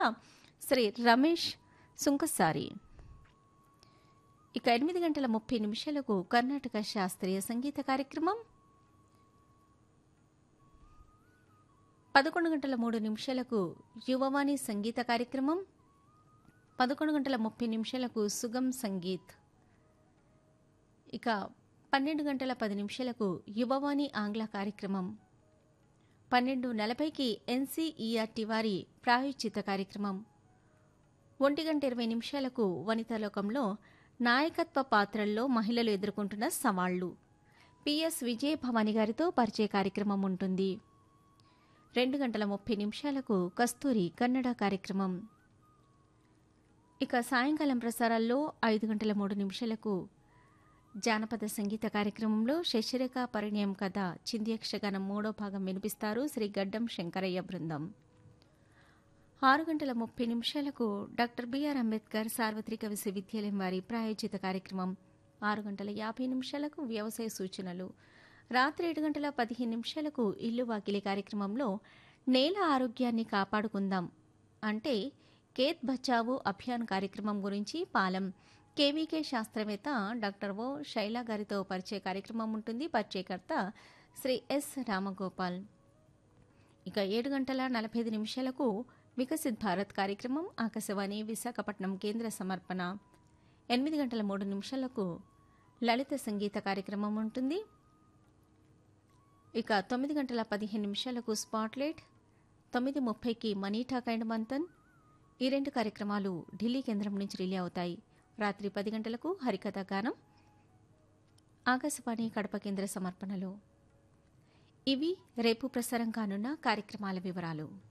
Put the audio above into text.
శ్రీ రమేష్ సుంకసారి ఇక ఎనిమిది గంటల ముప్పై నిమిషాలకు కర్ణాటక శాస్త్రీయ సంగీత కార్యక్రమం పదకొండు గంటల మూడు నిమిషాలకు యువవాణి సంగీత కార్యక్రమం పదకొండు గంటల ముప్పై నిమిషాలకు సుగం సంగీత్ ఇక పన్నెండు గంటల పది నిమిషాలకు యువవాణి ఆంగ్ల కార్యక్రమం పన్నెండు నలభైకి ఎన్సీఈఆర్టీ వారి ప్రాయోజిత కార్యక్రమం ఒంటి గంట ఇరవై నిమిషాలకు వనితాలోకంలో నాయకత్వ పాత్రల్లో మహిళలు ఎదుర్కొంటున్న సవాళ్లు పిఎస్ విజయ భవాని గారితో పరిచయ కార్యక్రమం ఉంటుంది రెండు గంటల ముప్పై నిమిషాలకు కస్తూరి కన్నడ కార్యక్రమం ఇక సాయంకాలం ప్రసారాల్లో ఐదు గంటల మూడు నిమిషాలకు జానపద సంగీత కార్యక్రమంలో శశిరేఖ పరిణయం కథ చింద్యక్షగానం మూడో భాగం వినిపిస్తారు శ్రీ గడ్డం శంకరయ్య బృందం ఆరు గంటల ముప్పై నిమిషాలకు డాక్టర్ బిఆర్ అంబేద్కర్ సార్వత్రిక విశ్వవిద్యాలయం వారి ప్రాయోజిత కార్యక్రమం ఆరు గంటల యాభై నిమిషాలకు వ్యవసాయ సూచనలు రాత్రి ఏడు గంటల పదిహేను నిమిషాలకు ఇల్లు వాకిలి కార్యక్రమంలో నేల ఆరోగ్యాన్ని కాపాడుకుందాం అంటే కేత్ బచావో అభియాన్ కార్యక్రమం గురించి పాలెం కేవీకే శాస్త్రవేత్త డాక్టర్ ఓ శైలా గారితో పరిచయ కార్యక్రమం ఉంటుంది పరిచయకర్త శ్రీ ఎస్ రామగోపాల్ ఇక ఏడు గంటల నలభై ఐదు నిమిషాలకు వికసిత్ భారత్ కార్యక్రమం ఆకాశవాణి విశాఖపట్నం కేంద్ర సమర్పణ ఎనిమిది గంటల మూడు నిమిషాలకు లలిత సంగీత కార్యక్రమం ఉంటుంది ఇక తొమ్మిది గంటల పదిహేను నిమిషాలకు స్పాట్లైట్ తొమ్మిది ముప్పైకి మనీ టాక్ అండ్ మంతన్ ఈ రెండు కార్యక్రమాలు ఢిల్లీ కేంద్రం నుంచి రిలే అవుతాయి రాత్రి పది గంటలకు హరికథ గానం ఆకాశవాణి కడప కేంద్ర సమర్పణలు ఇవి రేపు ప్రసారం కానున్న కార్యక్రమాల వివరాలు